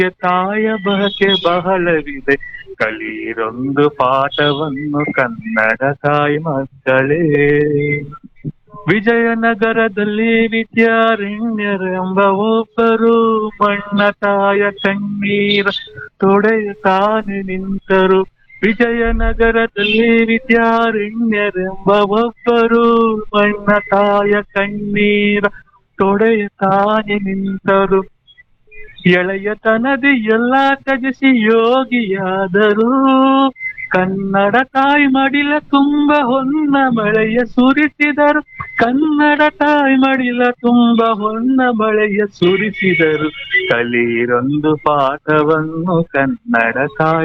ಬದುಕೆ ತಾಯ ಬಹಕೆ ಬಹಳವಿದೆ ಕಲೀರೊಂದು ಪಾಠವನ್ನು ಕನ್ನಡ ತಾಯಿ ಮಕ್ಕಳೇ ವಿಜಯನಗರದಲ್ಲಿ ವಿದ್ಯಾರಣ್ಯರೆಂಬ ಒಬ್ಬರು ಮಣ್ಣ ತಾಯ ಕಣ್ಣೀರ ತೊಡೆಯುತ್ತಾನೆ ನಿಂತರು ವಿಜಯನಗರದಲ್ಲಿ ವಿದ್ಯಾರಣ್ಯರೆಂಬ ಒಬ್ಬರು ಮಣ್ಣ ತಾಯ ಕಣ್ಣೀರ ತೊಡೆಯುತ್ತಾನೆ ನಿಂತರು ಎಳೆಯತನದಿ ಎಲ್ಲ ತ್ಯಜಿಸಿ ಯೋಗಿಯಾದರು ಕನ್ನಡ ತಾಯಿ ಮಡಿಲ ತುಂಬ ಹೊನ್ನ ಮಳೆಯ ಸುರಿಸಿದರು ಕನ್ನಡ ತಾಯಿ ಮಡಿಲ ತುಂಬ ಹೊನ್ನ ಮಳೆಯ ಸುರಿಸಿದರು ಕಲೀರೊಂದು ಪಾಠವನ್ನು ಕನ್ನಡ ತಾಯಿ